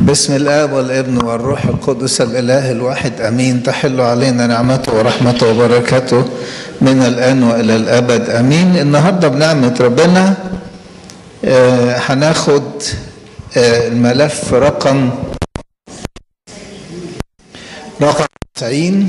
بسم الاب والابن والروح القدس الاله الواحد امين تحل علينا نعمته ورحمته وبركاته من الان والى الابد امين النهارده بنعمه ربنا آه، هناخد آه، الملف رقم رقم 90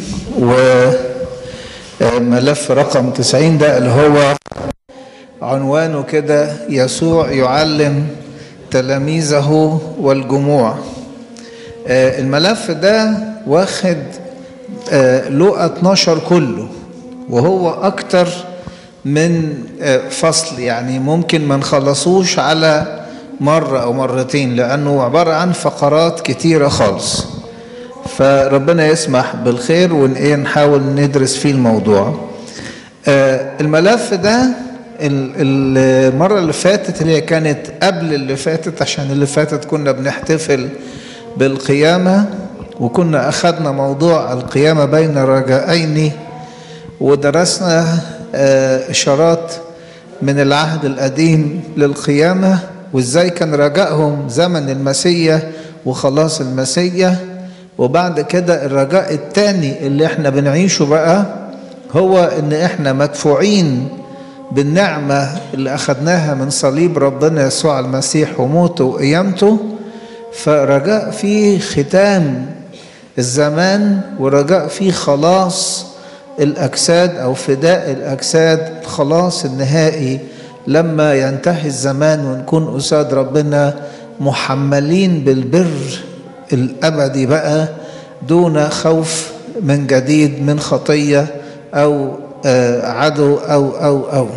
وملف رقم 90 ده اللي هو عنوانه كده يسوع يعلم تلاميذه والجموع آه، الملف ده واخد آه، لقى 12 كله وهو اكتر من آه، فصل يعني ممكن ما نخلصوش على مرة او مرتين لانه عبارة عن فقرات كتيرة خالص فربنا يسمح بالخير ونحاول نحاول ندرس فيه الموضوع آه، الملف ده ال- المرة اللي فاتت اللي هي كانت قبل اللي فاتت عشان اللي فاتت كنا بنحتفل بالقيامة وكنا أخذنا موضوع القيامة بين رجائين ودرسنا آه، إشارات من العهد القديم للقيامة وإزاي كان رجائهم زمن المسيا وخلاص المسيا وبعد كده الرجاء التاني اللي احنا بنعيشه بقى هو ان احنا مدفوعين بالنعمة اللي أخذناها من صليب ربنا يسوع المسيح وموته وقيامته فرجاء فيه ختام الزمان ورجاء فيه خلاص الأجساد أو فداء الأجساد خلاص النهائي لما ينتهي الزمان ونكون قصاد ربنا محملين بالبر الأبدي بقى دون خوف من جديد من خطية أو آه، عدو أو أو أو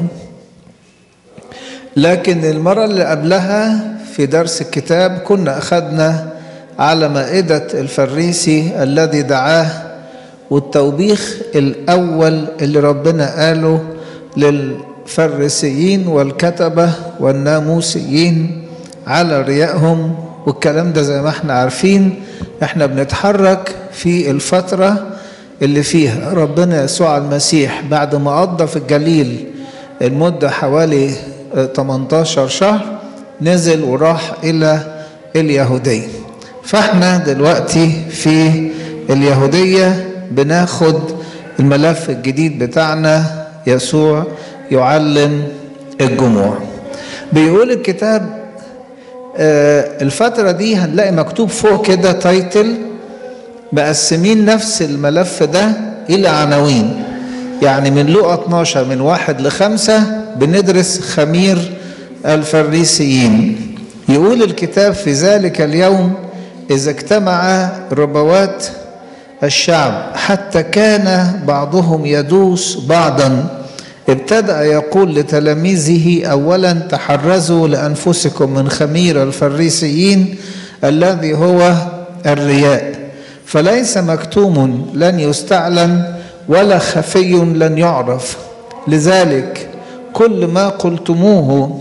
لكن المرة اللي قبلها في درس الكتاب كنا أخذنا على مائدة الفريسي الذي دعاه والتوبيخ الأول اللي ربنا قاله للفريسيين والكتبة والناموسيين على ريائهم والكلام ده زي ما احنا عارفين احنا بنتحرك في الفترة اللي فيها ربنا يسوع المسيح بعد ما قضى في الجليل المدة حوالي آه، 18 شهر نزل وراح إلى اليهودية فاحنا دلوقتي في اليهودية بناخد الملف الجديد بتاعنا يسوع يعلم الجموع بيقول الكتاب آه، الفترة دي هنلاقي مكتوب فوق كده تايتل مقسمين نفس الملف ده إلى عناوين يعني من لقى 12 من واحد لخمسة بندرس خمير الفريسيين يقول الكتاب في ذلك اليوم إذا اجتمع ربوات الشعب حتى كان بعضهم يدوس بعضا ابتدأ يقول لتلاميذه أولا تحرزوا لأنفسكم من خمير الفريسيين الذي هو الرياء فليس مكتوم لن يستعلن ولا خفي لن يعرف لذلك كل ما قلتموه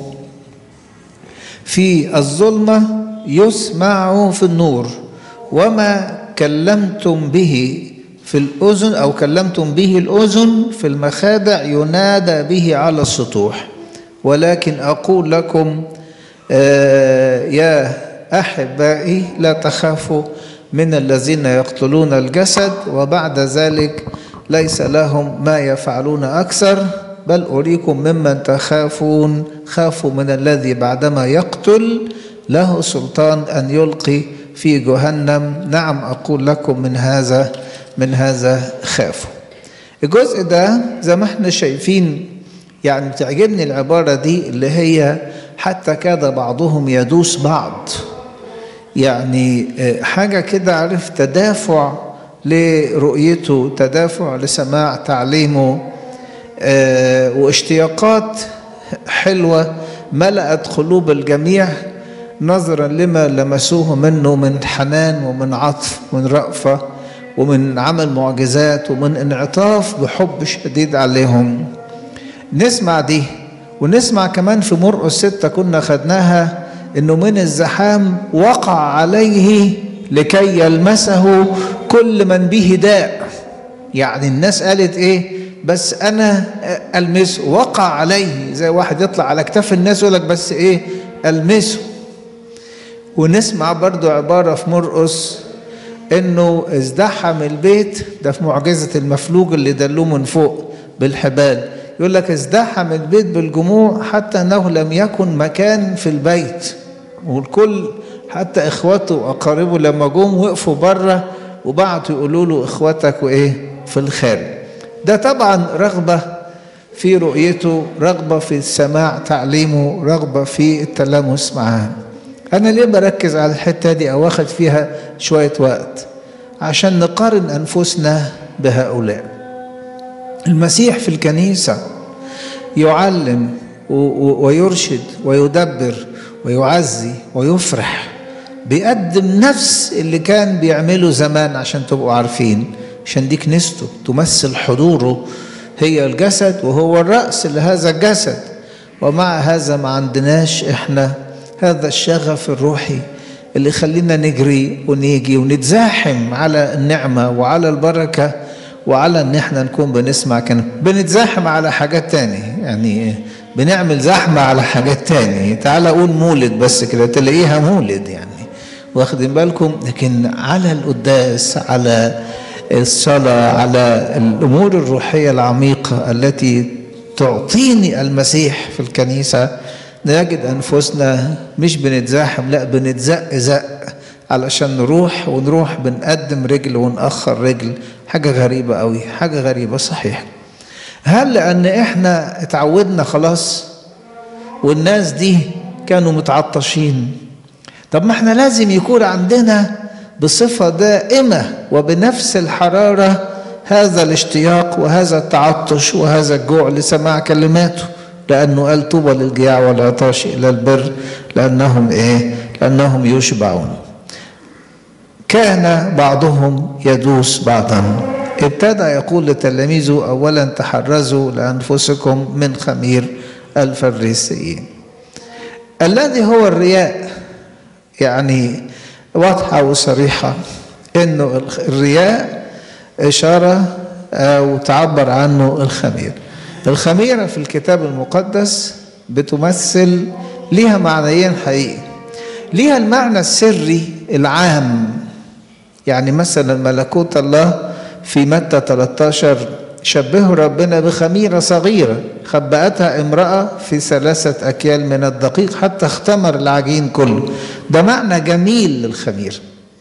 في الظلمة يسمع في النور وما كلمتم به في الأذن أو كلمتم به الأذن في المخادع ينادى به على السطوح ولكن أقول لكم آه يا أحبائي لا تخافوا من الذين يقتلون الجسد وبعد ذلك ليس لهم ما يفعلون أكثر بل أريكم ممن تخافون خافوا من الذي بعدما يقتل له سلطان أن يلقي في جهنم نعم أقول لكم من هذا من هذا خافوا الجزء ده زي ما احنا شايفين يعني بتعجبني العبارة دي اللي هي حتى كاد بعضهم يدوس بعض يعني آه، حاجة كده عارف تدافع لرؤيته تدافع لسماع تعليمه آه، واشتياقات حلوة ملأت قلوب الجميع نظرا لما لمسوه منه من حنان ومن عطف ومن رأفة ومن عمل معجزات ومن انعطاف بحب شديد عليهم نسمع دي ونسمع كمان في مرقس ستة كنا خدناها انه من الزحام وقع عليه لكي يلمسه كل من به داء يعني الناس قالت ايه بس انا المسه وقع عليه زي واحد يطلع على كتاف الناس يقول لك بس ايه المسه ونسمع برضو عبارة في مرقس انه ازدحم البيت ده في معجزة المفلوج اللي دلوه من فوق بالحبال يقول لك ازدحم البيت بالجموع حتى انه لم يكن مكان في البيت والكل حتى اخواته واقاربه لما جم وقفوا بره وبعتوا يقولوا له اخواتك وايه في الخارج ده طبعا رغبه في رؤيته رغبه في سماع تعليمه رغبه في التلامس معاه انا ليه بركز على الحته دي او واخد فيها شويه وقت عشان نقارن انفسنا بهؤلاء المسيح في الكنيسه يعلم ويرشد ويدبر ويعزي ويفرح بيقدم نفس اللي كان بيعمله زمان عشان تبقوا عارفين عشان دي كنيسته تمثل حضوره هي الجسد وهو الرأس لهذا الجسد ومع هذا ما عندناش احنا هذا الشغف الروحي اللي يخلينا نجري ونيجي ونتزاحم على النعمة وعلى البركة وعلى ان احنا نكون بنسمع كان بنتزاحم على حاجات تانية يعني بنعمل زحمة على حاجات تانية تعال اقول مولد بس كده تلاقيها مولد يعني واخدين بالكم لكن على القداس على الصلاة على الأمور الروحية العميقة التي تعطيني المسيح في الكنيسة نجد أنفسنا مش بنتزاحم لا بنتزق زق علشان نروح ونروح بنقدم رجل ونأخر رجل حاجة غريبة قوي حاجة غريبة صحيح هل لأن إحنا اتعودنا خلاص والناس دي كانوا متعطشين طب ما احنا لازم يكون عندنا بصفة دائمة وبنفس الحرارة هذا الاشتياق وهذا التعطش وهذا الجوع لسماع كلماته لأنه قال طوبى للجياع والعطاش إلى البر لأنهم إيه؟ لأنهم يشبعون. كان بعضهم يدوس بعضا. ابتدى يقول لتلاميذه أولا تحرزوا لأنفسكم من خمير الفريسيين. الذي هو الرياء يعني واضحة وصريحة إنه الرياء إشارة أو تعبر عنه الخمير. الخميرة في الكتاب المقدس بتمثل ليها معنيين حقيقي ليها المعنى السري العام يعني مثلا ملكوت الله في متى 13 شبهه ربنا بخميرة صغيرة خبأتها امرأة في ثلاثة أكيال من الدقيق حتى اختمر العجين كله ده معنى جميل للخمير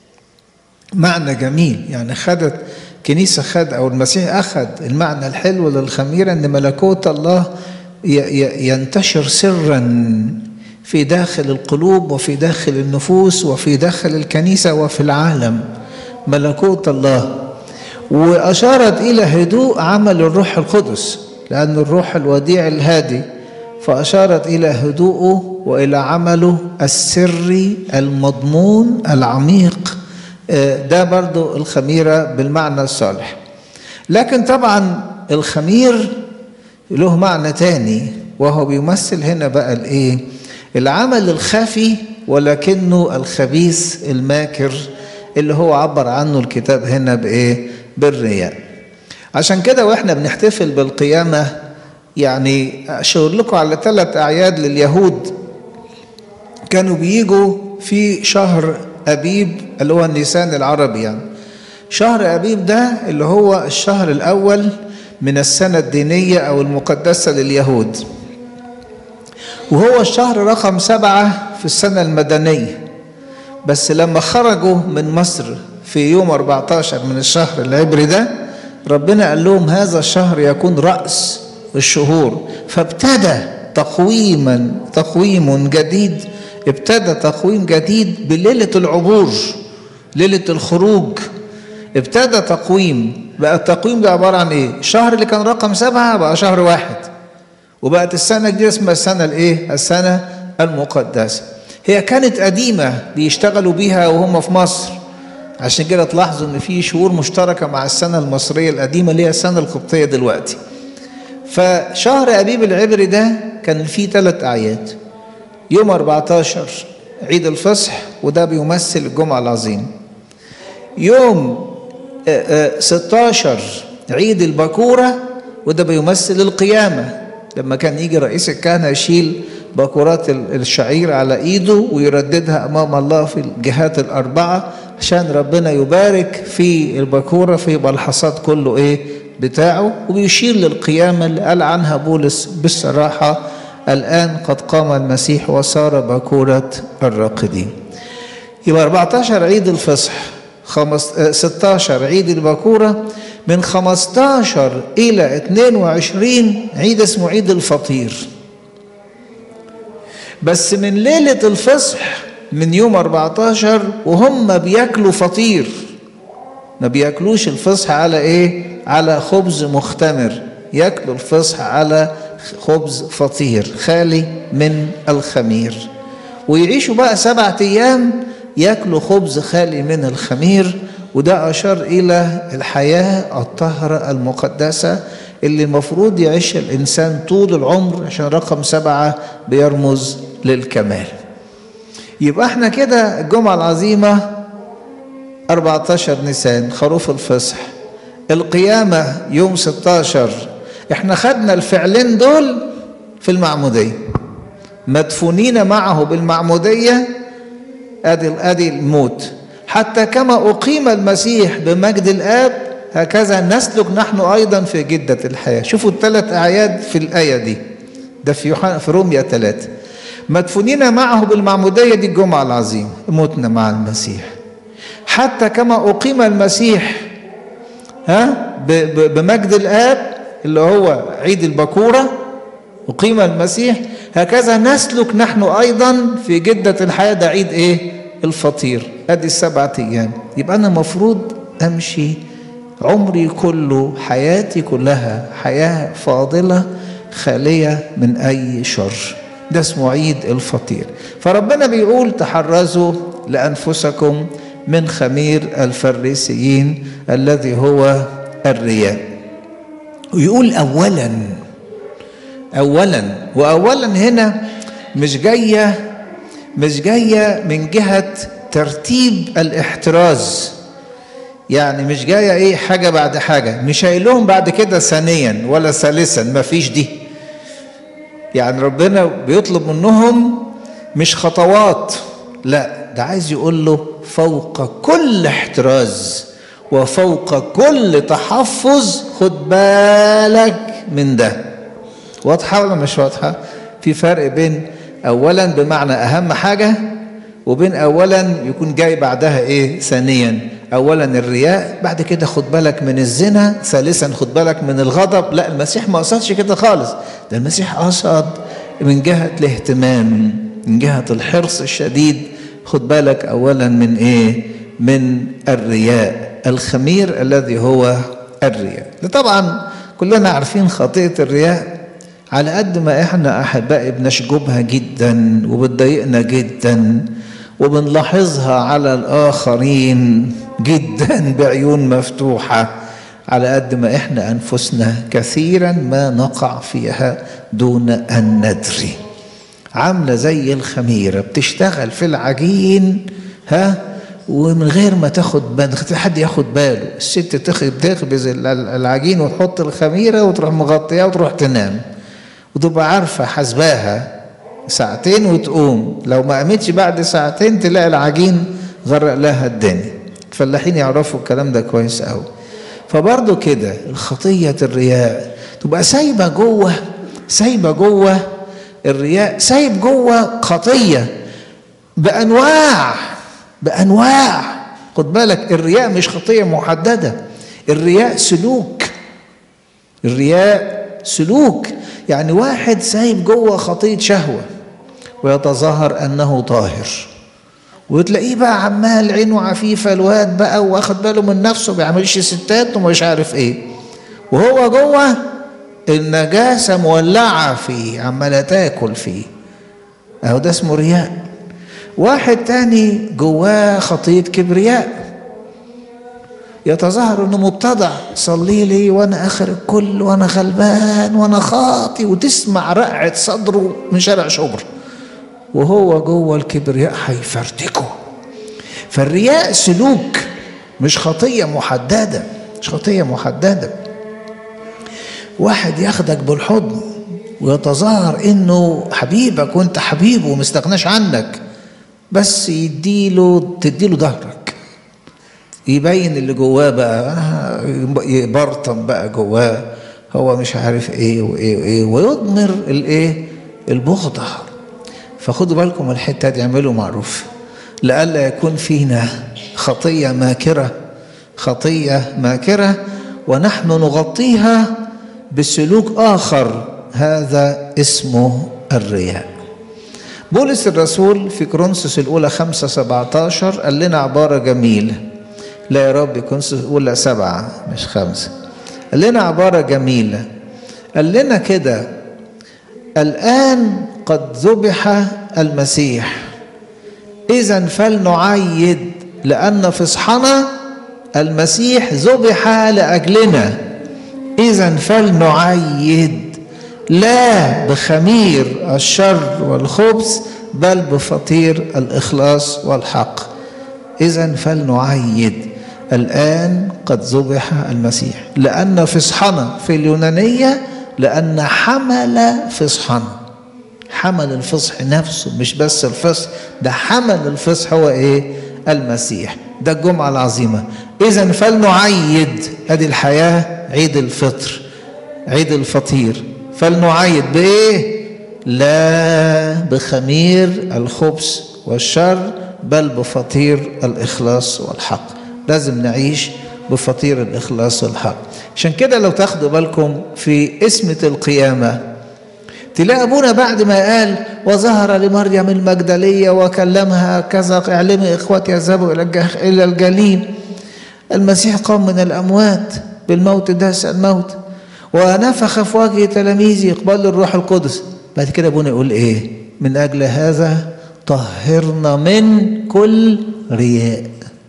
معنى جميل يعني خدت كنيسة خد أو المسيح أخذ المعنى الحلو للخميرة أن ملكوت الله ينتشر سرا في داخل القلوب وفي داخل النفوس وفي داخل الكنيسة وفي العالم ملكوت الله وأشارت إلى هدوء عمل الروح القدس لأن الروح الوديع الهادي فأشارت إلى هدوءه وإلى عمله السري المضمون العميق ده برضو الخميرة بالمعنى الصالح لكن طبعا الخمير له معنى تاني وهو بيمثل هنا بقى الايه العمل الخفي ولكنه الخبيث الماكر اللي هو عبر عنه الكتاب هنا بايه بالرياء عشان كده واحنا بنحتفل بالقيامة يعني اشاور لكم على ثلاث اعياد لليهود كانوا بيجوا في شهر أبيب اللي هو النيسان العربي يعني شهر أبيب ده اللي هو الشهر الأول من السنة الدينية أو المقدسة لليهود وهو الشهر رقم سبعة في السنة المدنية بس لما خرجوا من مصر في يوم 14 من الشهر العبري ده ربنا قال لهم هذا الشهر يكون رأس الشهور فابتدى تقويما تقويم جديد ابتدى تقويم جديد بليلة العبور ليلة الخروج ابتدى تقويم بقى التقويم ده عبارة عن ايه الشهر اللي كان رقم سبعة بقى شهر واحد وبقت السنة الجديدة اسمها السنة الايه السنة المقدسة هي كانت قديمة بيشتغلوا بيها وهم في مصر عشان كده تلاحظوا ان في شهور مشتركة مع السنة المصرية القديمة اللي هي السنة القبطية دلوقتي فشهر أبيب العبري ده كان فيه ثلاث أعياد يوم 14 عيد الفصح وده بيمثل الجمعة العظيم يوم 16 عيد البكورة وده بيمثل القيامة لما كان يجي رئيس الكهنة يشيل باكورات الشعير على ايده ويرددها امام الله في الجهات الاربعه عشان ربنا يبارك في الباكوره فيبقى الحصاد كله ايه بتاعه وبيشير للقيامه اللي قال عنها بولس بالصراحه الان قد قام المسيح وصار باكوره الراقدين يبقى 14 عيد الفصح خمس... 16 عيد الباكوره من 15 الى 22 عيد اسمه عيد الفطير بس من ليلة الفصح من يوم 14 وهم بياكلوا فطير ما بياكلوش الفصح على ايه على خبز مختمر ياكلوا الفصح على خبز فطير خالي من الخمير ويعيشوا بقى سبعة ايام ياكلوا خبز خالي من الخمير وده اشار الى الحياة الطاهرة المقدسة اللي المفروض يعيش الانسان طول العمر عشان رقم سبعة بيرمز للكمال يبقى احنا كده الجمعة العظيمة 14 نيسان خروف الفصح القيامة يوم 16 احنا خدنا الفعلين دول في المعمودية مدفونين معه بالمعمودية ادي ادي الموت حتى كما اقيم المسيح بمجد الاب هكذا نسلك نحن ايضا في جدة الحياة شوفوا الثلاث اعياد في الاية دي ده في يوحنا في روميا ثلاثة مدفونين معه بالمعمودية دي الجمعة العظيمة متنا مع المسيح حتى كما أقيم المسيح ها بمجد الآب اللي هو عيد البكورة أقيم المسيح هكذا نسلك نحن أيضا في جدة الحياة ده عيد إيه الفطير أدي السبعة أيام يبقى أنا مفروض أمشي عمري كله حياتي كلها حياة فاضلة خالية من أي شر ده اسمه عيد الفطير فربنا بيقول تحرزوا لأنفسكم من خمير الفريسيين الذي هو الرياء ويقول أولا أولا وأولا هنا مش جاية مش جاية من جهة ترتيب الاحتراز يعني مش جاية ايه حاجة بعد حاجة مش هيلهم بعد كده ثانيا ولا ثالثا ما فيش دي يعني ربنا بيطلب منهم مش خطوات لا ده عايز يقول له فوق كل احتراز وفوق كل تحفظ خد بالك من ده واضحة ولا مش واضحة في فرق بين أولا بمعنى أهم حاجة وبين أولا يكون جاي بعدها إيه ثانيا أولا الرياء بعد كده خد بالك من الزنا ثالثا خد بالك من الغضب لا المسيح ما قصدش كده خالص ده المسيح قصد من جهة الاهتمام من جهة الحرص الشديد خد بالك أولا من إيه من الرياء الخمير الذي هو الرياء ده طبعا كلنا عارفين خطيئة الرياء على قد ما احنا احبائي بنشجبها جدا وبتضايقنا جدا وبنلاحظها على الاخرين جدا بعيون مفتوحه على قد ما احنا انفسنا كثيرا ما نقع فيها دون ان ندري عامله زي الخميره بتشتغل في العجين ها ومن غير ما تاخد بال حد ياخد باله الست تخبز العجين وتحط الخميره وتروح مغطيها وتروح تنام وتبقى عارفه حسباها ساعتين وتقوم لو ما قامتش بعد ساعتين تلاقي العجين غرق لها الدنيا الفلاحين يعرفوا الكلام ده كويس قوي فبرضه كده الخطية الرياء تبقى سايبة جوه سايبة جوه الرياء سايب جوه خطية بأنواع بأنواع خد بالك الرياء مش خطية محددة الرياء سلوك الرياء سلوك يعني واحد سايب جوه خطية شهوة ويتظاهر أنه طاهر وتلاقيه بقى عمال عينه عفيفة الواد بقى واخد باله من نفسه بيعملش ستات ومش عارف ايه وهو جوه النجاسة مولعة فيه عمالة تاكل فيه اهو ده اسمه رياء واحد تاني جواه خطية كبرياء يتظاهر انه مبتدع صلي لي وانا اخر الكل وانا غلبان وانا خاطي وتسمع رقعة صدره من شارع شبر وهو جوه الكبرياء هيفرتكه فالرياء سلوك مش خطية محددة مش خطية محددة واحد ياخدك بالحضن ويتظاهر انه حبيبك وانت حبيبه ومستغناش عنك بس يديله تديله ظهرك يبين اللي جواه بقى يبرطم بقى جواه هو مش عارف ايه وايه وايه ويضمر الايه البغضه فخدوا بالكم الحته دي اعملوا معروف لئلا يكون فينا خطيه ماكره خطيه ماكره ونحن نغطيها بسلوك اخر هذا اسمه الرياء بولس الرسول في كورنثوس الاولى 5 17 قال لنا عباره جميله لا يا رب كورنثوس الاولى سبعه مش خمسه قال لنا عباره جميله قال لنا كده الان قد ذبح المسيح اذا فلنعيد لان فصحنا المسيح ذبح لاجلنا اذا فلنعيد لا بخمير الشر والخبث بل بفطير الاخلاص والحق اذا فلنعيد الان قد ذبح المسيح لان فصحنا في اليونانيه لان حمل فصحنا حمل الفصح نفسه مش بس الفصح ده حمل الفصح هو ايه المسيح ده الجمعه العظيمه اذا فلنعيد ادي الحياه عيد الفطر عيد الفطير فلنعيد بايه لا بخمير الخبز والشر بل بفطير الاخلاص والحق لازم نعيش بفطير الاخلاص والحق عشان كده لو تاخدوا بالكم في اسمة القيامة تلاقي ابونا بعد ما قال وظهر لمريم المجدلية وكلمها كذا اعلمي اخواتي يذهبوا الى الجليل المسيح قام من الاموات بالموت داس الموت ونفخ في وجه تلاميذه اقبال الروح القدس بعد كده ابونا يقول ايه من اجل هذا طهرنا من كل رياء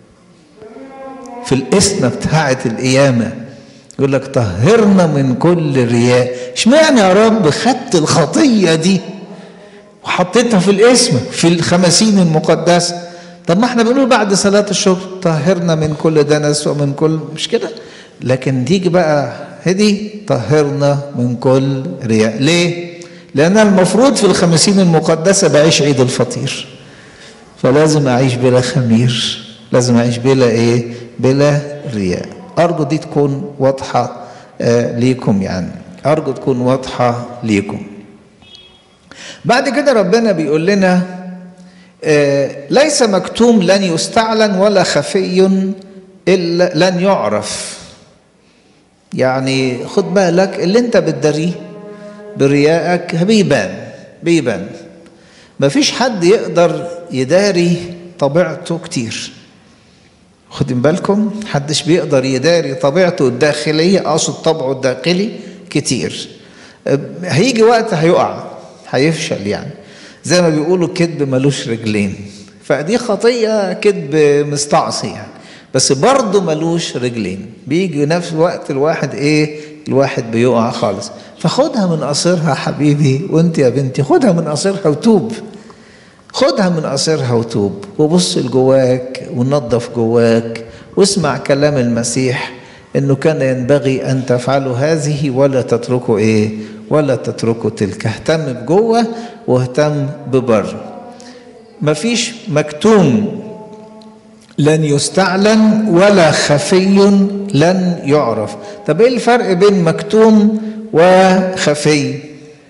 في الاسم بتاعه القيامه يقول لك طهرنا من كل رياء اشمعنى يا رب خدت الخطيه دي وحطيتها في الاسم في الخمسين المقدسه طب ما احنا بنقول بعد صلاه الشكر طهرنا من كل دنس ومن كل مش كده لكن تيجي بقى هدي طهرنا من كل رياء ليه لأن المفروض في الخمسين المقدسة بعيش عيد الفطير فلازم أعيش بلا خمير لازم أعيش بلا إيه بلا رياء أرجو دي تكون واضحة آه ليكم يعني أرجو تكون واضحة ليكم بعد كده ربنا بيقول لنا آه ليس مكتوم لن يستعلن ولا خفي إلا لن يعرف يعني خد بالك اللي انت بتداريه بريائك بيبان بيبان مفيش حد يقدر يداري طبيعته كتير خدين بالكم محدش بيقدر يداري طبيعته الداخلية أقصد طبعه الداخلي كتير هيجي وقت هيقع هيفشل يعني زي ما بيقولوا كذب ملوش رجلين فدي خطية كذب مستعصي يعني بس برضه ملوش رجلين بيجي نفس الوقت الواحد ايه الواحد بيقع خالص فخدها من قصرها حبيبي وانت يا بنتي خدها من قصرها وتوب خدها من قصرها وتوب وبص لجواك ونظف جواك واسمع كلام المسيح انه كان ينبغي ان تفعلوا هذه ولا تتركوا ايه ولا تتركوا تلك اهتم بجوه واهتم ببره مفيش مكتوم لن يستعلن ولا خفي لن يعرف طب ايه الفرق بين مكتوم وخفي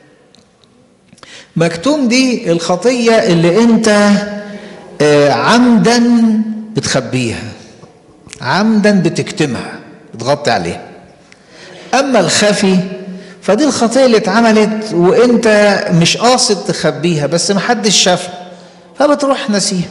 مكتوم دي الخطيه اللي انت عمدا بتخبيها عمدا بتكتمها بتغطي عليها اما الخفي فدي الخطيه اللي اتعملت وانت مش قاصد تخبيها بس محدش شافها فبتروح نسيها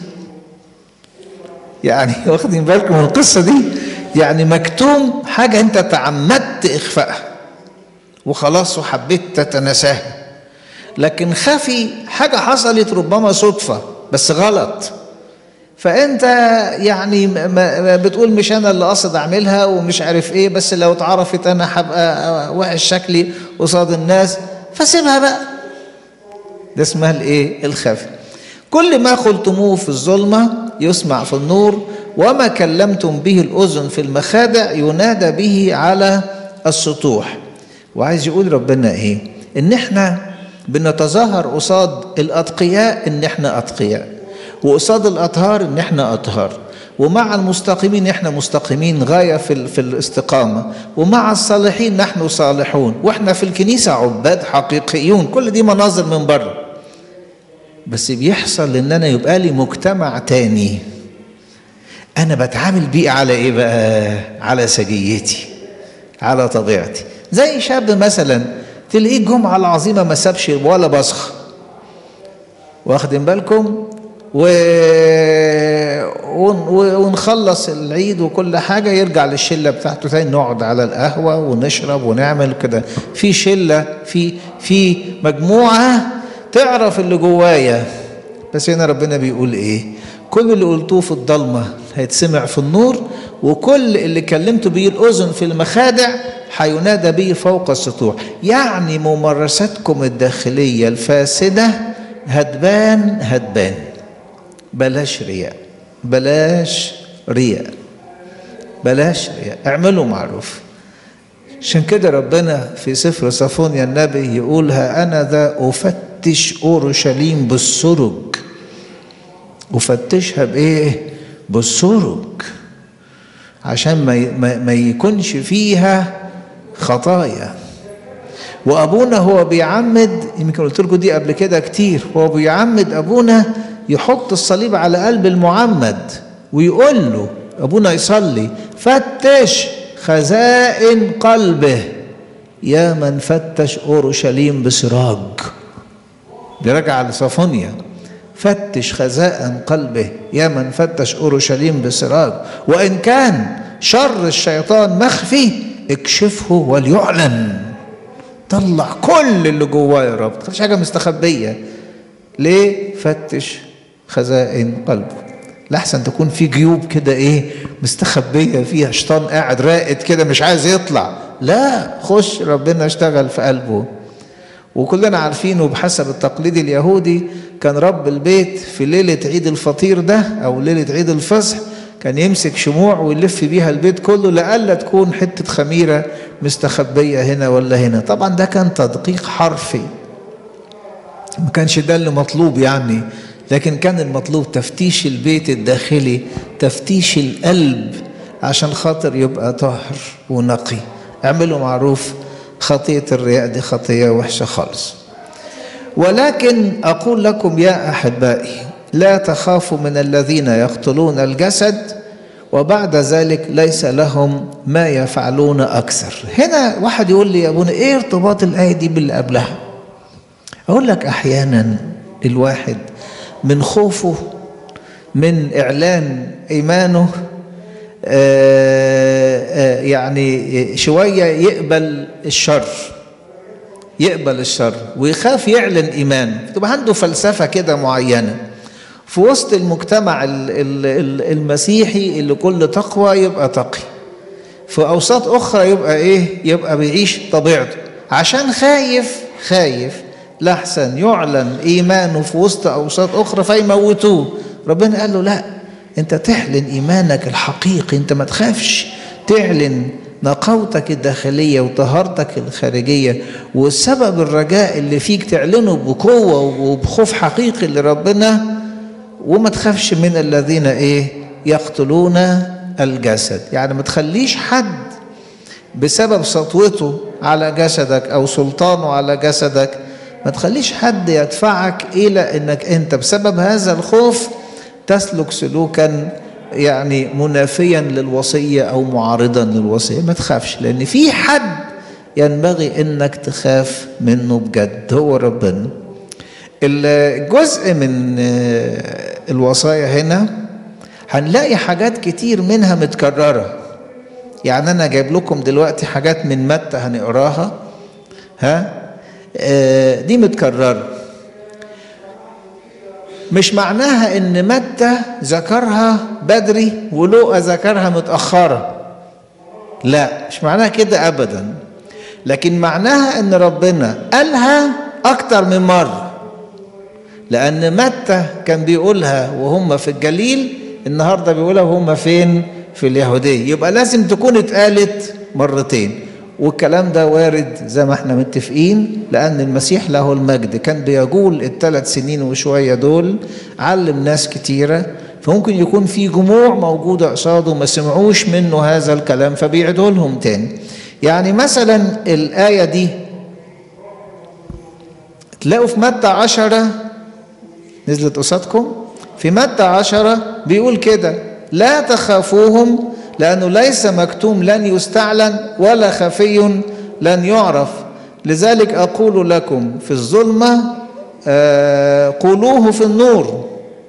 يعني واخدين بالكم من القصة دي يعني مكتوم حاجة أنت تعمدت إخفائها وخلاص وحبيت تتناساها لكن خفي حاجة حصلت ربما صدفة بس غلط فأنت يعني ما بتقول مش أنا اللي قصد أعملها ومش عارف إيه بس لو اتعرفت أنا هبقى وحش شكلي قصاد الناس فسيبها بقى ده اسمها الإيه؟ الخفي كل ما قلتموه في الظلمة يسمع في النور وما كلمتم به الأذن في المخادع ينادى به على السطوح وعايز يقول ربنا إيه ان احنا بنتظاهر قصاد الاتقياء ان احنا اتقياء وقصاد الاطهار ان احنا اطهار ومع المستقيمين احنا مستقيمين غايه في في الاستقامه ومع الصالحين نحن صالحون واحنا في الكنيسه عباد حقيقيون كل دي مناظر من بره بس بيحصل ان انا يبقى لي مجتمع تاني انا بتعامل بيه على ايه بقى على سجيتي على طبيعتي زي شاب مثلا تلاقيه الجمعه العظيمه ما سابش ولا بصخ واخدين بالكم و... ونخلص العيد وكل حاجة يرجع للشلة بتاعته تاني نقعد على القهوة ونشرب ونعمل كده في شلة في في مجموعة تعرف اللي جوايا بس هنا ربنا بيقول ايه كل اللي قلتوه في الضلمة هيتسمع في النور وكل اللي كلمته بيه الأذن في المخادع هينادى به فوق السطوح يعني ممارساتكم الداخلية الفاسدة هتبان هتبان بلاش رياء بلاش رياء بلاش رياء اعملوا معروف عشان كده ربنا في سفر صفونيا النبي يقول ها أنا ذا أفتش أورشليم بالسرج أفتشها بإيه؟ بالسرج عشان ما, ما, ما يكونش فيها خطايا وأبونا هو بيعمد يمكن قلت لكم دي قبل كده كتير هو بيعمد أبونا يحط الصليب على قلب المعمد ويقول له ابونا يصلي فتش خزائن قلبه يا من فتش اورشليم بسراج بيرجع لصفونيا فتش خزائن قلبه يا من فتش اورشليم بسراج وان كان شر الشيطان مخفي اكشفه وليعلن طلع كل اللي جواه يا رب مفيش حاجه مستخبيه ليه فتش خزائن قلبه لحسن تكون في جيوب كده ايه مستخبية فيها شيطان قاعد راقد كده مش عايز يطلع لا خش ربنا اشتغل في قلبه وكلنا عارفينه بحسب التقليد اليهودي كان رب البيت في ليلة عيد الفطير ده أو ليلة عيد الفصح كان يمسك شموع ويلف بيها البيت كله لألا تكون حتة خميرة مستخبية هنا ولا هنا طبعا ده كان تدقيق حرفي ما كانش ده اللي مطلوب يعني لكن كان المطلوب تفتيش البيت الداخلي تفتيش القلب عشان خاطر يبقى طاهر ونقي اعملوا معروف خطية الرياء دي خطية وحشة خالص ولكن أقول لكم يا أحبائي لا تخافوا من الذين يقتلون الجسد وبعد ذلك ليس لهم ما يفعلون أكثر هنا واحد يقول لي يا أبونا إيه ارتباط الآية دي باللي قبلها أقول لك أحيانا الواحد من خوفه من إعلان إيمانه آآ آآ يعني شوية يقبل الشر يقبل الشر ويخاف يعلن إيمان تبقى عنده فلسفة كده معينة في وسط المجتمع المسيحي اللي كل تقوى يبقى تقي في أوساط أخرى يبقى إيه يبقى بيعيش طبيعته عشان خايف خايف لحسن يعلن إيمانه في وسط أوساط أخرى فيموتوه ربنا قال له لا أنت تعلن إيمانك الحقيقي أنت ما تخافش تعلن نقاوتك الداخلية وطهارتك الخارجية والسبب الرجاء اللي فيك تعلنه بقوة وبخوف حقيقي لربنا وما تخافش من الذين ايه يقتلون الجسد يعني ما تخليش حد بسبب سطوته على جسدك او سلطانه على جسدك ما تخليش حد يدفعك الى انك انت بسبب هذا الخوف تسلك سلوكا يعني منافيا للوصيه او معارضا للوصيه ما تخافش لان في حد ينبغي انك تخاف منه بجد هو ربنا الجزء من الوصايا هنا هنلاقي حاجات كتير منها متكرره يعني انا جايب لكم دلوقتي حاجات من متى هنقراها ها دي متكرره مش معناها ان متى ذكرها بدري ولوقا ذكرها متاخره لا مش معناها كده ابدا لكن معناها ان ربنا قالها اكتر من مره لان متى كان بيقولها وهم في الجليل النهارده بيقولها وهم فين في اليهوديه يبقى لازم تكون اتقالت مرتين والكلام ده وارد زي ما احنا متفقين لأن المسيح له المجد كان بيقول الثلاث سنين وشوية دول علم ناس كتيرة فممكن يكون في جموع موجودة قصاده ما سمعوش منه هذا الكلام فبيعيدوا لهم تاني يعني مثلا الآية دي تلاقوا في متى عشرة نزلت قصادكم في متى عشرة بيقول كده لا تخافوهم لأنه ليس مكتوم لن يستعلن ولا خفي لن يعرف لذلك أقول لكم في الظلمة آه قولوه في النور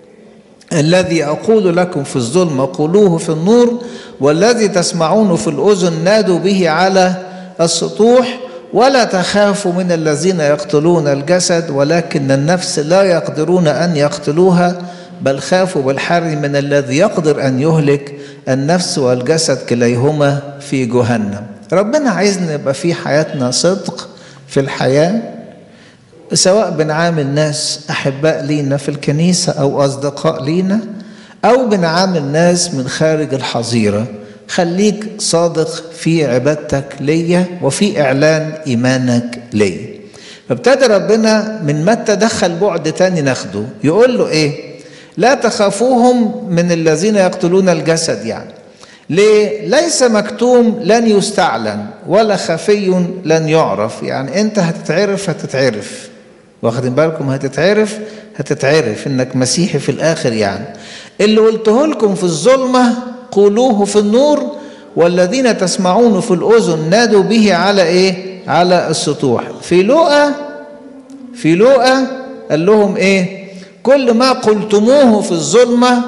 الذي أقول لكم في الظلمة قولوه في النور والذي تسمعونه في الأذن نادوا به على السطوح ولا تخافوا من الذين يقتلون الجسد ولكن النفس لا يقدرون أن يقتلوها بل خافوا بالحر من الذي يقدر أن يهلك النفس والجسد كليهما في جهنم ربنا عايزنا يبقى في حياتنا صدق في الحياة سواء بنعامل ناس أحباء لينا في الكنيسة أو أصدقاء لينا أو بنعامل ناس من خارج الحظيرة خليك صادق في عبادتك ليا وفي إعلان إيمانك ليا فابتدى ربنا من متى دخل بعد تاني ناخده يقول له إيه لا تخافوهم من الذين يقتلون الجسد يعني ليه ليس مكتوم لن يستعلن ولا خفي لن يعرف يعني انت هتتعرف هتتعرف واخدين بالكم هتتعرف هتتعرف انك مسيحي في الاخر يعني اللي قلته لكم في الظلمه قولوه في النور والذين تسمعون في الاذن نادوا به على ايه على السطوح في لوقا في لوقا قال لهم ايه كل ما قلتموه في الظلمه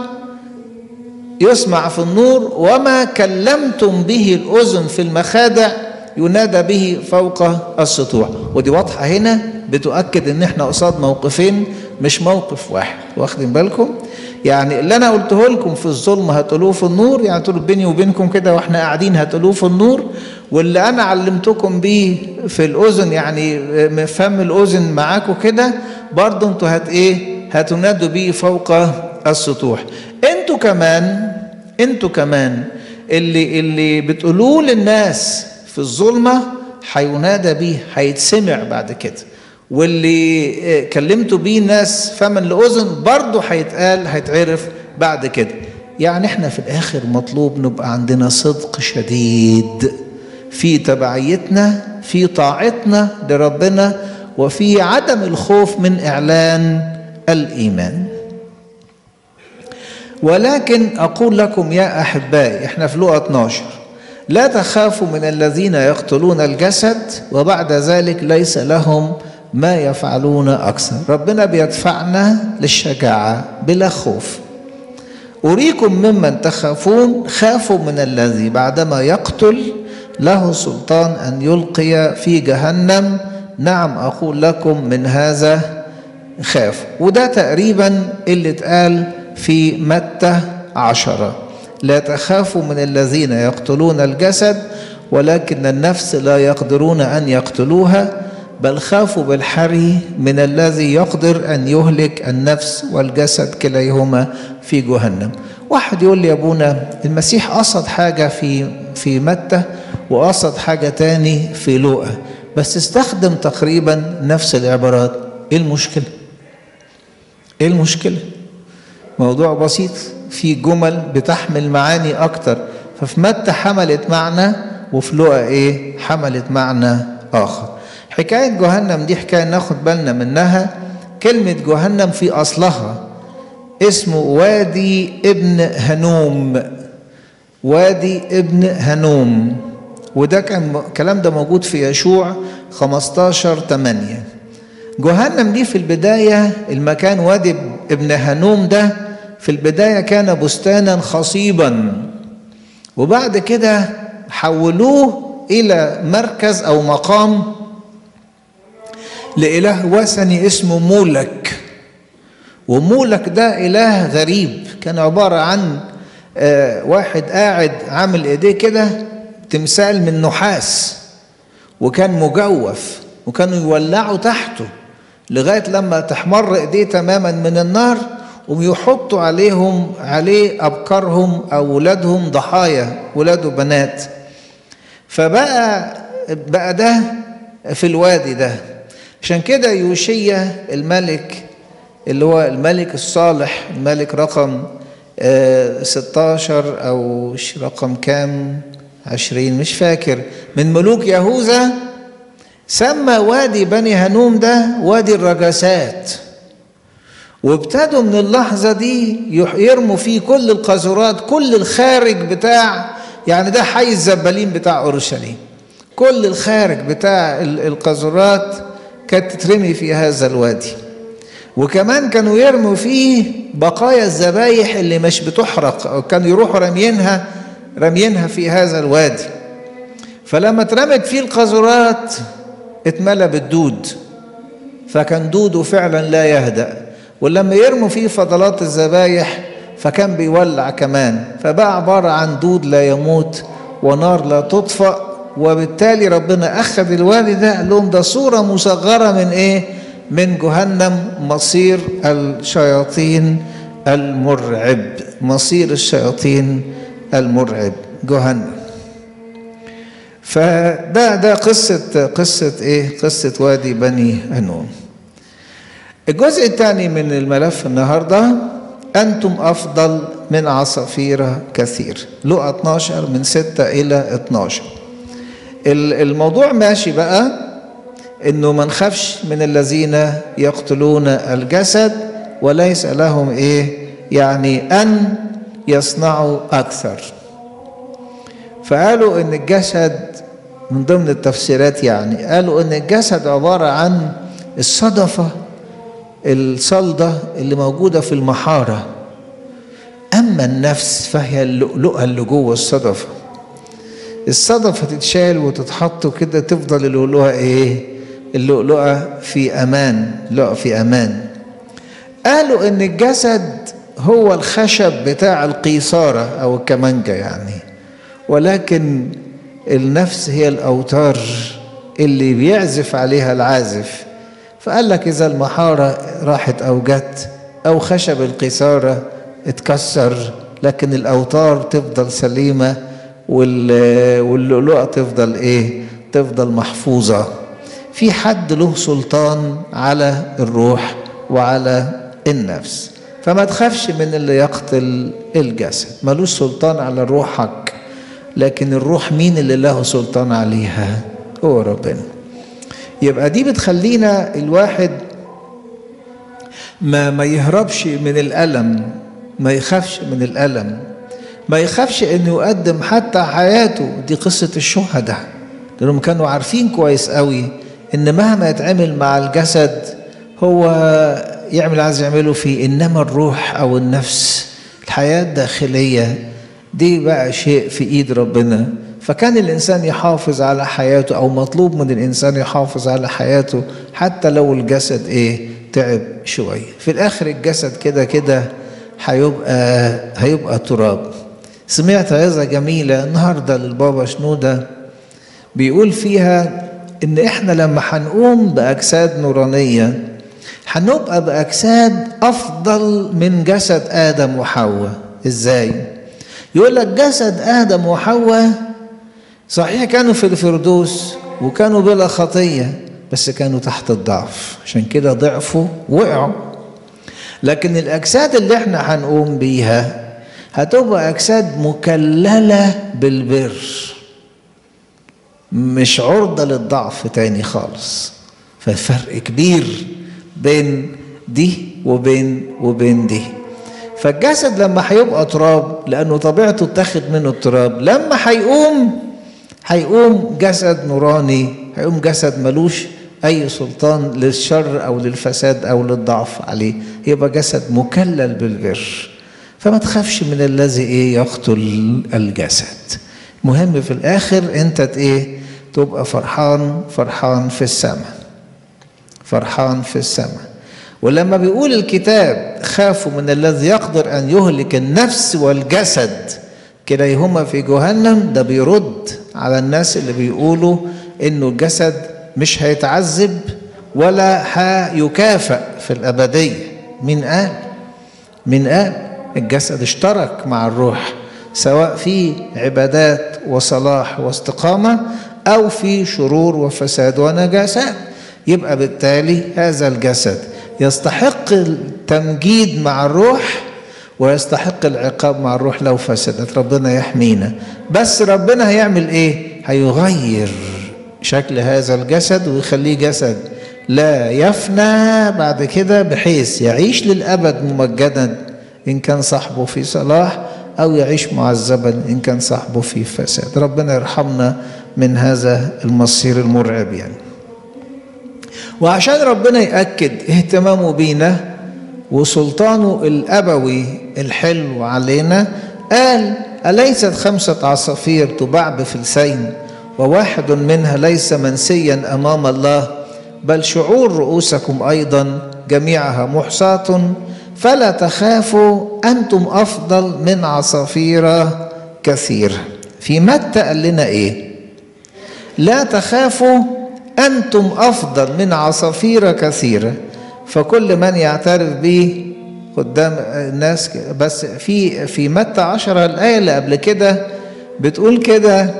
يسمع في النور وما كلمتم به الاذن في المخادع ينادى به فوق السطوح ودي واضحه هنا بتؤكد ان احنا قصاد موقفين مش موقف واحد واخدين بالكم يعني اللي انا قلته لكم في الظلم هتقولوه في النور يعني تقولوا بيني وبينكم كده واحنا قاعدين هتقولوه في النور واللي انا علمتكم بيه في الاذن يعني فم الاذن معاكم كده برضه انتوا هت ايه هتنادوا بيه فوق السطوح انتوا كمان انتوا كمان اللي اللي بتقولوه للناس في الظلمه هينادى بيه هيتسمع بعد كده واللي كلمتوا بيه ناس فمن لأذن برضه هيتقال هيتعرف بعد كده يعني احنا في الاخر مطلوب نبقى عندنا صدق شديد في تبعيتنا في طاعتنا لربنا وفي عدم الخوف من اعلان الايمان ولكن اقول لكم يا احبائي احنا في لقا 12 لا تخافوا من الذين يقتلون الجسد وبعد ذلك ليس لهم ما يفعلون اكثر ربنا بيدفعنا للشجاعه بلا خوف اريكم ممن تخافون خافوا من الذي بعدما يقتل له سلطان ان يلقي في جهنم نعم اقول لكم من هذا خاف وده تقريبا اللي اتقال في متى عشرة لا تخافوا من الذين يقتلون الجسد ولكن النفس لا يقدرون ان يقتلوها بل خافوا بالحري من الذي يقدر ان يهلك النفس والجسد كليهما في جهنم واحد يقول لي يا ابونا المسيح قصد حاجه في في متى وقصد حاجه تاني في لوقا بس استخدم تقريبا نفس العبارات ايه المشكله ايه المشكله موضوع بسيط في جمل بتحمل معاني اكتر ففي متى حملت معنى وفي لوقا ايه حملت معنى اخر حكايه جهنم دي حكايه ناخد بالنا منها كلمه جهنم في اصلها اسمه وادي ابن هنوم وادي ابن هنوم وده كان الكلام ده موجود في يشوع 15 8 جهنم دي في البداية المكان وادي ابن هنوم ده في البداية كان بستانا خصيبا وبعد كده حولوه إلى مركز أو مقام لإله وثني اسمه مولك ومولك ده إله غريب كان عبارة عن آه واحد قاعد عامل إيديه كده تمثال من نحاس وكان مجوف وكانوا يولعوا تحته لغاية لما تحمر إيديه تماما من النار ويحطوا عليهم عليه أبكارهم أو ولادهم ضحايا ولاد وبنات فبقى بقى ده في الوادي ده عشان كده يوشيا الملك اللي هو الملك الصالح الملك رقم 16 او رقم كام عشرين مش فاكر من ملوك يهوذا سمى وادي بني هنوم ده وادي الرجسات وابتدوا من اللحظة دي يرموا فيه كل القاذورات كل الخارج بتاع يعني ده حي الزبالين بتاع أورشليم كل الخارج بتاع القاذورات كانت تترمي في هذا الوادي وكمان كانوا يرموا فيه بقايا الذبايح اللي مش بتحرق أو كانوا يروحوا رميينها رميينها في هذا الوادي فلما اترمت فيه القاذورات اتملى بالدود فكان دوده فعلا لا يهدأ ولما يرموا فيه فضلات الذبايح فكان بيولع كمان فبقى عبارة عن دود لا يموت ونار لا تطفأ وبالتالي ربنا أخذ الوادي ده قال لهم ده صورة مصغرة من إيه؟ من جهنم مصير الشياطين المرعب مصير الشياطين المرعب جهنم فده ده قصة قصة إيه؟ قصة وادي بني هنوم الجزء الثاني من الملف النهارده أنتم أفضل من عصافير كثير لقى 12 من 6 إلى 12 الموضوع ماشي بقى إنه ما نخافش من الذين يقتلون الجسد وليس لهم إيه يعني أن يصنعوا أكثر فقالوا إن الجسد من ضمن التفسيرات يعني قالوا إن الجسد عبارة عن الصدفة الصلدة اللي موجودة في المحارة أما النفس فهي اللؤلؤة اللي جوه الصدفة الصدفة تتشال وتتحط كده تفضل اللؤلؤة إيه؟ اللؤلؤة في أمان لؤلؤة في أمان قالوا إن الجسد هو الخشب بتاع القيصارة أو الكمانجة يعني ولكن النفس هي الأوتار اللي بيعزف عليها العازف فقال لك إذا المحارة راحت أو جت أو خشب القيثارة اتكسر لكن الأوتار تفضل سليمة واللؤلؤة تفضل إيه؟ تفضل محفوظة في حد له سلطان على الروح وعلى النفس فما تخافش من اللي يقتل الجسد ملوش سلطان على روحك لكن الروح مين اللي له سلطان عليها هو ربنا يبقى دي بتخلينا الواحد ما ما يهربش من الألم ما يخافش من الألم ما يخافش انه يقدم حتى حياته دي قصة الشهداء لأنهم كانوا عارفين كويس قوي إن مهما يتعمل مع الجسد هو يعمل عايز يعمله فيه إنما الروح أو النفس الحياة الداخلية دي بقى شيء في إيد ربنا فكان الإنسان يحافظ على حياته أو مطلوب من الإنسان يحافظ على حياته حتى لو الجسد إيه تعب شوية في الآخر الجسد كده كده هيبقى هيبقى تراب سمعت عظة جميلة النهاردة للبابا شنودة بيقول فيها إن إحنا لما هنقوم بأجساد نورانية هنبقى بأجساد أفضل من جسد آدم وحواء إزاي؟ يقول لك جسد آدم وحواء صحيح كانوا في الفردوس وكانوا بلا خطية بس كانوا تحت الضعف عشان كده ضعفوا وقعوا لكن الأجساد اللي احنا هنقوم بيها هتبقى أجساد مكللة بالبر مش عرضة للضعف تاني خالص ففرق كبير بين دي وبين وبين دي فالجسد لما هيبقى تراب لأنه طبيعته اتاخد منه التراب لما هيقوم هيقوم جسد نوراني هيقوم جسد ملوش أي سلطان للشر أو للفساد أو للضعف عليه يبقى جسد مكلل بالبر فما تخافش من الذي إيه يقتل الجسد مهم في الآخر أنت إيه تبقى فرحان فرحان في السماء فرحان في السماء ولما بيقول الكتاب خافوا من الذي يقدر أن يهلك النفس والجسد كليهما في جهنم ده بيرد على الناس اللي بيقولوا انه الجسد مش هيتعذب ولا هيكافئ في الأبدية مين قال مين قال الجسد اشترك مع الروح سواء في عبادات وصلاح واستقامة أو في شرور وفساد ونجاسات يبقى بالتالي هذا الجسد يستحق التمجيد مع الروح ويستحق العقاب مع الروح لو فسدت ربنا يحمينا بس ربنا هيعمل ايه هيغير شكل هذا الجسد ويخليه جسد لا يفنى بعد كده بحيث يعيش للأبد ممجدا إن كان صاحبه في صلاح أو يعيش معذبا إن كان صاحبه في فساد ربنا يرحمنا من هذا المصير المرعب يعني وعشان ربنا يأكد اهتمامه بينا وسلطانه الأبوي الحلو علينا قال أليست خمسة عصافير تباع بفلسين وواحد منها ليس منسيا أمام الله بل شعور رؤوسكم أيضا جميعها محصاة فلا تخافوا أنتم أفضل من عصافير كثيرة في متى قال لنا إيه لا تخافوا أنتم أفضل من عصافير كثيرة فكل من يعترف به قدام الناس بس في في متى عشرة الآية اللي قبل كده بتقول كده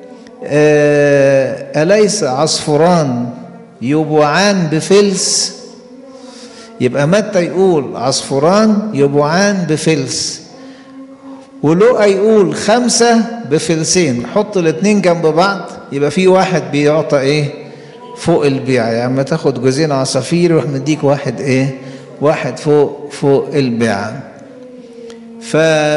أليس عصفوران يبوعان بفلس يبقى متى يقول عصفوران يبوعان بفلس ولوقا يقول خمسة بفلسين حط الاتنين جنب بعض يبقى في واحد بيعطى ايه فوق البيع يعني ما تاخد جوزين عصافير يروح مديك واحد ايه واحد فوق فوق البيع ف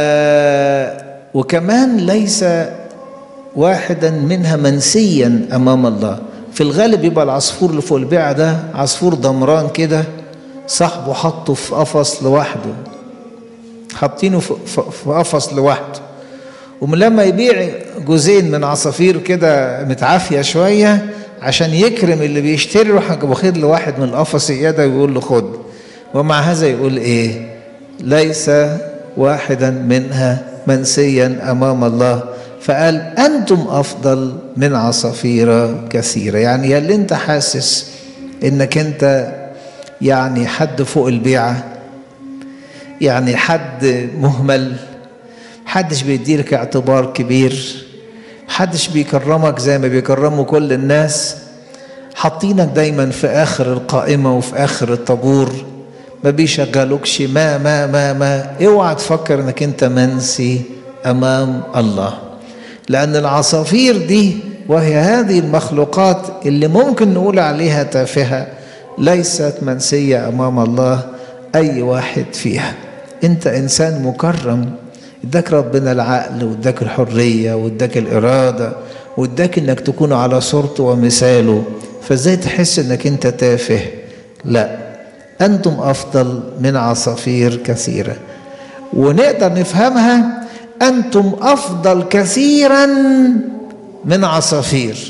وكمان ليس واحدا منها منسيا امام الله في الغالب يبقى العصفور اللي فوق البيع ده عصفور ضمران كده صاحبه حطه في قفص لوحده حاطينه في قفص لوحده ومن لما يبيع جوزين من عصافير كده متعافيه شويه عشان يكرم اللي بيشتري يروح واخد له واحد من القفص ايده ويقول له خد ومع هذا يقول ايه ليس واحدا منها منسيا امام الله فقال انتم افضل من عصافير كثيره يعني يا اللي انت حاسس انك انت يعني حد فوق البيعه يعني حد مهمل محدش بيديلك اعتبار كبير محدش بيكرمك زي ما بيكرموا كل الناس حاطينك دايما في اخر القائمه وفي اخر الطابور ما بيشغلوكش ما ما ما ما اوعى تفكر انك انت منسي امام الله لان العصافير دي وهي هذه المخلوقات اللي ممكن نقول عليها تافهه ليست منسيه امام الله اي واحد فيها انت انسان مكرم اداك ربنا العقل واداك الحريه واداك الاراده واداك انك تكون على صورته ومثاله فازاي تحس انك انت تافه لا انتم افضل من عصافير كثيره ونقدر نفهمها انتم افضل كثيرا من عصافير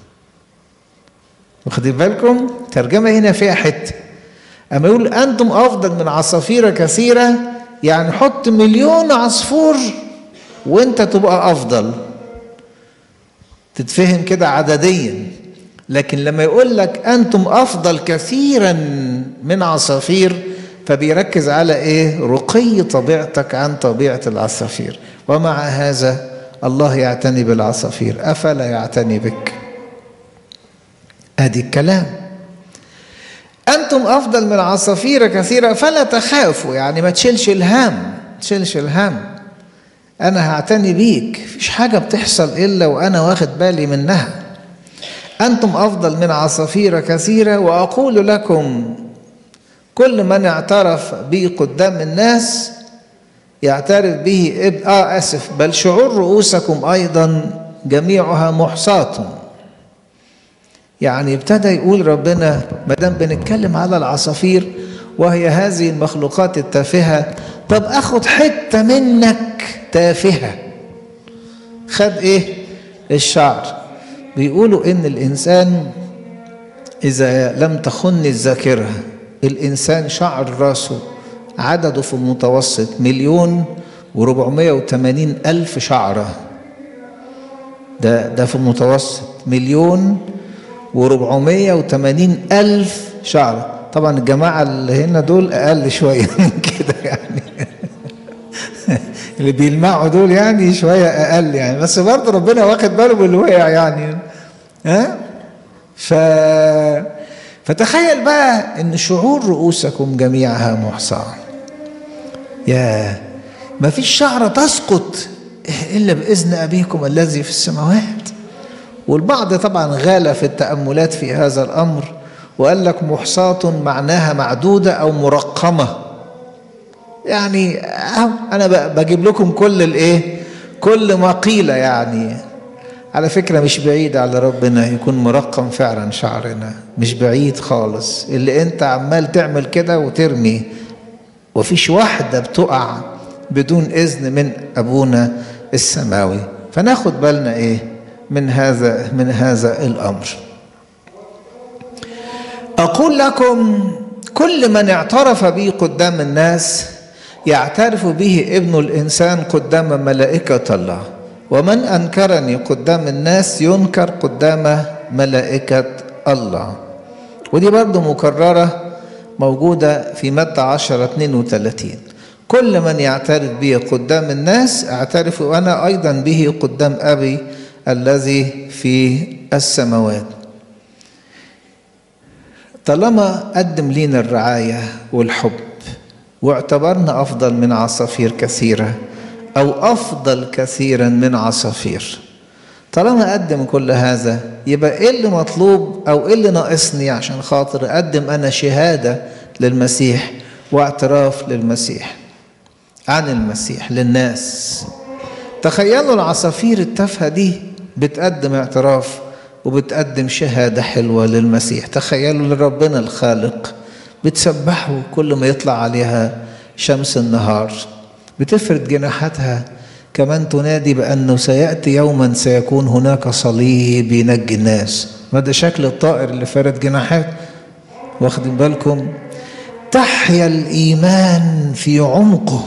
واخدين بالكم ترجمه هنا فيها حته اما يقول انتم افضل من عصافير كثيره يعني حط مليون عصفور وانت تبقى افضل تتفهم كده عدديا لكن لما يقول لك انتم افضل كثيرا من عصافير فبيركز على ايه رقي طبيعتك عن طبيعه العصافير ومع هذا الله يعتني بالعصافير افلا يعتني بك ادي الكلام أنتم أفضل من عصافير كثيرة فلا تخافوا يعني ما تشيلش الهم تشيلش الهم أنا هعتني بيك فيش حاجة بتحصل إلا وأنا واخد بالي منها أنتم أفضل من عصافير كثيرة وأقول لكم كل من اعترف بي قدام الناس يعترف به اب آه آسف بل شعور رؤوسكم أيضا جميعها محصاة يعني ابتدى يقول ربنا ما دام بنتكلم على العصافير وهي هذه المخلوقات التافهه طب اخد حته منك تافهه خد ايه الشعر بيقولوا ان الانسان اذا لم تخن الذاكره الانسان شعر راسه عدده في المتوسط مليون وربعمائة وثمانين ألف شعرة ده ده في المتوسط مليون وربعمية وثمانين ألف شعرة طبعا الجماعة اللي هنا دول أقل شوية من كده يعني اللي بيلمعوا دول يعني شوية أقل يعني بس برضه ربنا واخد باله باللي وقع يعني ها ف فتخيل بقى ان شعور رؤوسكم جميعها محصاه يا ما فيش شعره تسقط الا باذن ابيكم الذي في السماوات والبعض طبعا غال في التاملات في هذا الامر وقال لك محصاه معناها معدوده او مرقمه يعني انا بجيب لكم كل الايه كل ما قيل يعني على فكرة مش بعيد على ربنا يكون مرقم فعلا شعرنا مش بعيد خالص اللي انت عمال تعمل كده وترمي وفيش واحدة بتقع بدون إذن من أبونا السماوي فناخد بالنا إيه من هذا من هذا الأمر أقول لكم كل من اعترف بي قدام الناس يعترف به ابن الإنسان قدام ملائكة الله ومن أنكرني قدام الناس ينكر قدام ملائكة الله ودي برضو مكررة موجودة في متى 10 32 كل من يعترف بي قدام الناس اعترف أنا أيضا به قدام أبي الذي في السماوات طالما قدم لينا الرعاية والحب واعتبرنا أفضل من عصافير كثيرة أو أفضل كثيرا من عصافير طالما قدم كل هذا يبقى إيه اللي مطلوب أو إيه اللي ناقصني عشان خاطر أقدم أنا شهادة للمسيح واعتراف للمسيح عن المسيح للناس تخيلوا العصافير التافهة دي بتقدم اعتراف وبتقدم شهادة حلوة للمسيح تخيلوا لربنا الخالق بتسبحه كل ما يطلع عليها شمس النهار بتفرد جناحاتها كمان تنادي بأنه سيأتي يوما سيكون هناك صليب ينجي الناس ما ده شكل الطائر اللي فرد جناحات واخدين بالكم تحيا الإيمان في عمقه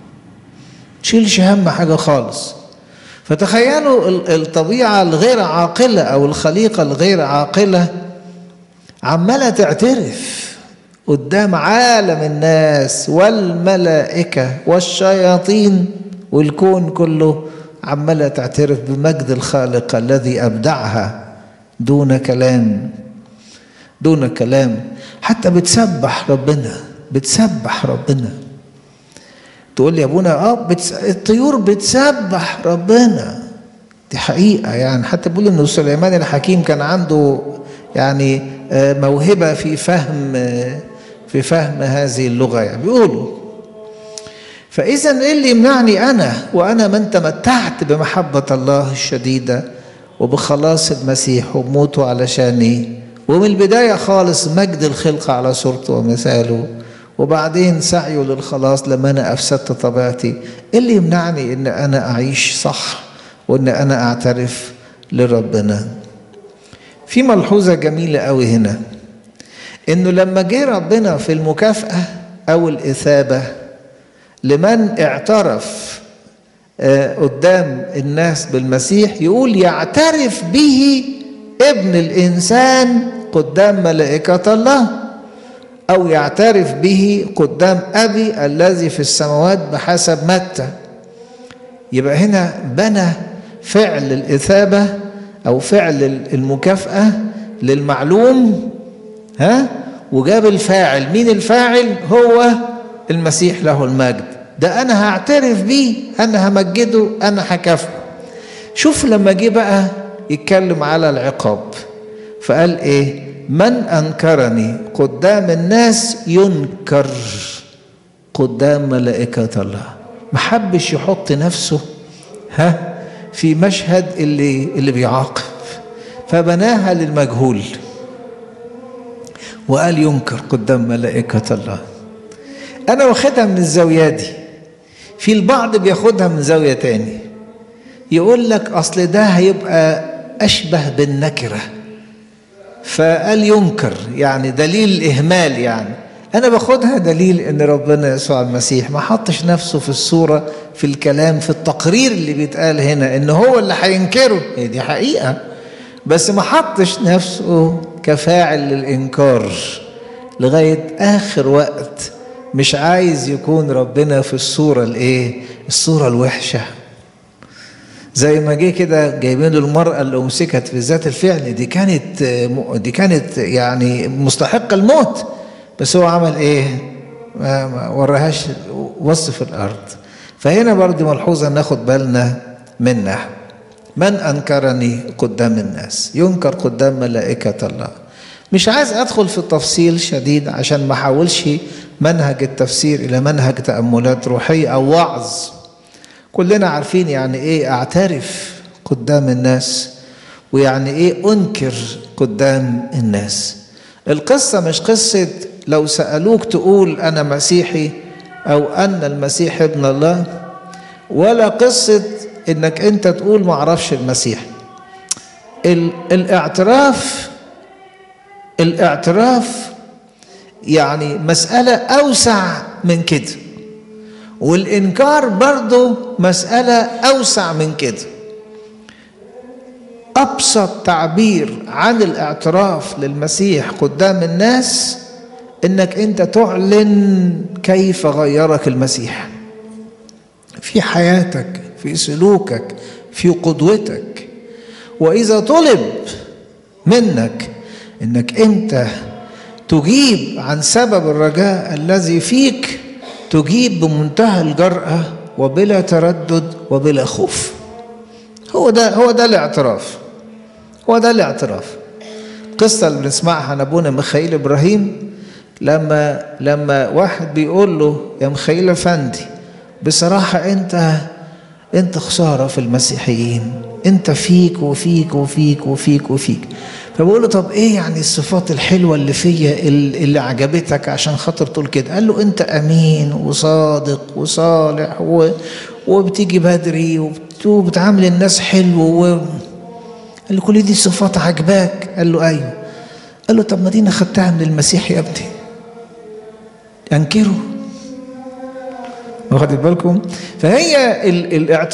تشيلش هم حاجة خالص فتخيلوا الطبيعة الغير عاقلة أو الخليقة الغير عاقلة عمالة تعترف قدام عالم الناس والملائكة والشياطين والكون كله عمالة تعترف بمجد الخالق الذي أبدعها دون كلام دون كلام حتى بتسبح ربنا بتسبح ربنا تقول لي يا ابونا اه بتس... الطيور بتسبح ربنا دي حقيقة يعني حتى بيقول ان سليمان الحكيم كان عنده يعني موهبة في فهم في فهم هذه اللغة يعني بيقولوا فإذا إيه اللي يمنعني أنا وأنا من تمتعت بمحبة الله الشديدة وبخلاص المسيح وبموته علشاني ومن البداية خالص مجد الخلقة على صورته ومثاله وبعدين سعيه للخلاص لما أنا أفسدت طبيعتي إيه اللي يمنعني إن أنا أعيش صح وإن أنا أعترف لربنا في ملحوظة جميلة قوي هنا إنه لما جه ربنا في المكافأة أو الإثابة لمن اعترف قدام الناس بالمسيح يقول يعترف به ابن الإنسان قدام ملائكة الله أو يعترف به قدام أبي الذي في السماوات بحسب متى يبقى هنا بنى فعل الإثابة أو فعل المكافأة للمعلوم ها وجاب الفاعل مين الفاعل هو المسيح له المجد ده أنا هعترف بيه أنا همجده أنا هكافئه شوف لما جه بقى يتكلم على العقاب فقال ايه من انكرني قدام الناس ينكر قدام ملائكة الله ما حبش يحط نفسه ها في مشهد اللي اللي بيعاقب فبناها للمجهول وقال ينكر قدام ملائكة الله أنا واخدها من الزاوية دي في البعض بياخدها من زاوية تاني يقول لك أصل ده هيبقى أشبه بالنكرة فقال ينكر يعني دليل إهمال يعني أنا باخدها دليل إن ربنا يسوع المسيح ما حطش نفسه في الصورة في الكلام في التقرير اللي بيتقال هنا إن هو اللي هينكره هي دي حقيقة بس ما حطش نفسه كفاعل للإنكار لغاية آخر وقت مش عايز يكون ربنا في الصورة الإيه؟ الصورة الوحشة زي ما جه كده جايبين له المرأة اللي أمسكت في ذات الفعل دي كانت دي كانت يعني مستحقة الموت بس هو عمل إيه؟ ما ما وراهاش وصف الأرض فهنا برضه ملحوظة ناخد بالنا منها من أنكرني قدام الناس ينكر قدام ملائكة الله مش عايز أدخل في تفصيل شديد عشان ما أحولش منهج التفسير إلى منهج تأملات روحية أو وعظ كلنا عارفين يعني إيه أعترف قدام الناس ويعني إيه أنكر قدام الناس القصة مش قصة لو سألوك تقول أنا مسيحي أو أن المسيح ابن الله ولا قصة إنك أنت تقول ما أعرفش المسيح الاعتراف الاعتراف يعني مسألة أوسع من كده والإنكار برضه مسألة أوسع من كده أبسط تعبير عن الاعتراف للمسيح قدام الناس إنك أنت تعلن كيف غيرك المسيح في حياتك في سلوكك في قدوتك وإذا طلب منك إنك أنت تجيب عن سبب الرجاء الذي فيك تجيب بمنتهى الجرأة وبلا تردد وبلا خوف هو ده هو ده الاعتراف هو ده الاعتراف القصة اللي بنسمعها عن أبونا ميخائيل إبراهيم لما لما واحد بيقول له يا ميخائيل أفندي بصراحة أنت أنت خسارة في المسيحيين أنت فيك وفيك وفيك وفيك وفيك فبقول له طب ايه يعني الصفات الحلوه اللي فيا اللي عجبتك عشان خاطر تقول كده قال له انت امين وصادق وصالح و... وبتيجي بدري وبتعامل الناس حلو و... قال له كل دي صفات عجباك قال له ايوه قال له طب ما دي انا خدتها من المسيح يا ابني انكره واخد بالكم فهي الاعتراف